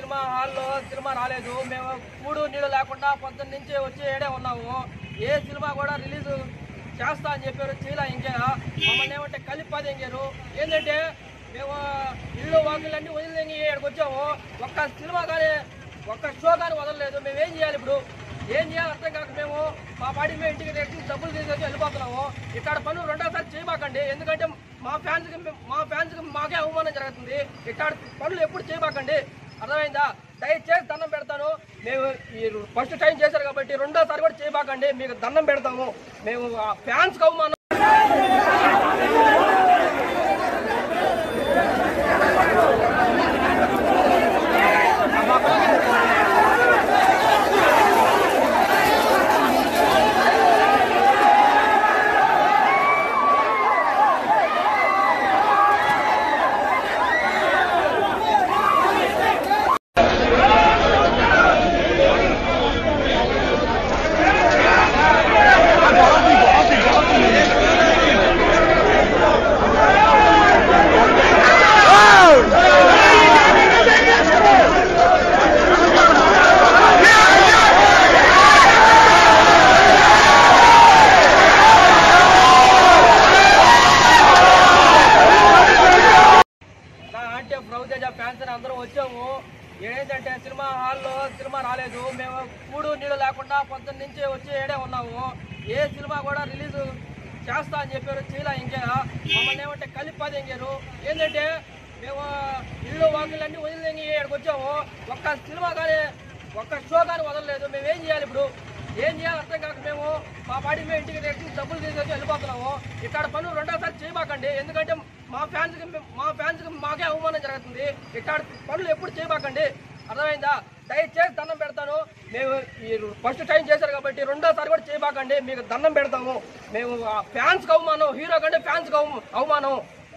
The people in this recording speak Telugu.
సినిమా హాల్లో సినిమా రాలేదు మేము కూడు నీళ్ళు లేకుండా పొద్దున్న నుంచి వచ్చి ఏడే ఉన్నాము ఏ సినిమా కూడా రిలీజ్ చేస్తా అని చెప్పారు చేయలే ఇంకా మమ్మల్ని ఏమంటే కలిపి ఎంగారు ఏంటంటే మేము ఇల్లు వాకిళ్ళన్నీ వదిలేంగి ఇక్కడికి వచ్చాము ఒక్క సినిమా కానీ ఒక్క షో కానీ వదలలేదు మేము ఏం చేయాలి ఇప్పుడు ఏం చేయాలి అర్థం కాక మేము మా పాడి మేము ఇంటికి తెచ్చి డబ్బులు తీసుకొచ్చి వెళ్ళిపోతున్నాము ఇక్కడ పనులు రెండోసారి చేయబాకండి ఎందుకంటే మా ఫ్యాన్స్కి మా ఫ్యాన్స్కి మాకే అవమానం జరుగుతుంది ఇక్కడ పనులు ఎప్పుడు చేయబాకండి అర్థమైందా దయచేసి దండం పెడతాను మేము ఈ ఫస్ట్ టైం చేశారు కాబట్టి రెండోసారి కూడా చేయబాకండి మీకు దండం పెడతాము మేము ఫ్యాన్స్కి అవమానం నా ఆంటీ ప్రభుతేజ ఫ్యాన్స్ అని అందరం వచ్చాము ఏంటంటే సినిమా హాల్లో సినిమా రాలేదు మేము కూడు నీళ్ళు లేకుండా పొద్దున్న నుంచి వచ్చి ఏడే ఉన్నాము ఏ సినిమా కూడా రిలీజ్ చేస్తా అని చెప్పారు చేయలే ఇంకా మమ్మల్ని ఏమంటే కలిపి ఎంగారు ఏంటంటే మేము ఇల్లు వాకిళ్ళన్నీ వదిలేంగి ఇక్కడికి వచ్చాము ఒక్క సినిమా కానీ ఒక్క షో కానీ వదలలేదు మేము ఏం చేయాలి ఇప్పుడు ఏం చేయాలి అర్థం కాక మేము మా పాడి మేము ఇంటికి తెచ్చి డబ్బులు తీసుకొచ్చి వెళ్ళిపోతున్నాము ఇక్కడ పనులు రెండోసారి చేయబాకండి ఎందుకంటే మా ఫ్యాన్స్కి మా ఫ్యాన్స్కి మాకే అవమానం జరుగుతుంది ఇక్కడ పనులు ఎప్పుడు చేయబాకండి అర్థమైందా దయచేసి దండం పెడతాను మేము ఈ ఫస్ట్ టైం చేశారు కాబట్టి రెండోసారి కూడా చేయబాకండి మీకు దండం పెడతాము మేము ఫ్యాన్స్కి అవమానం హీరో కంటే ఫ్యాన్స్కి అవమానం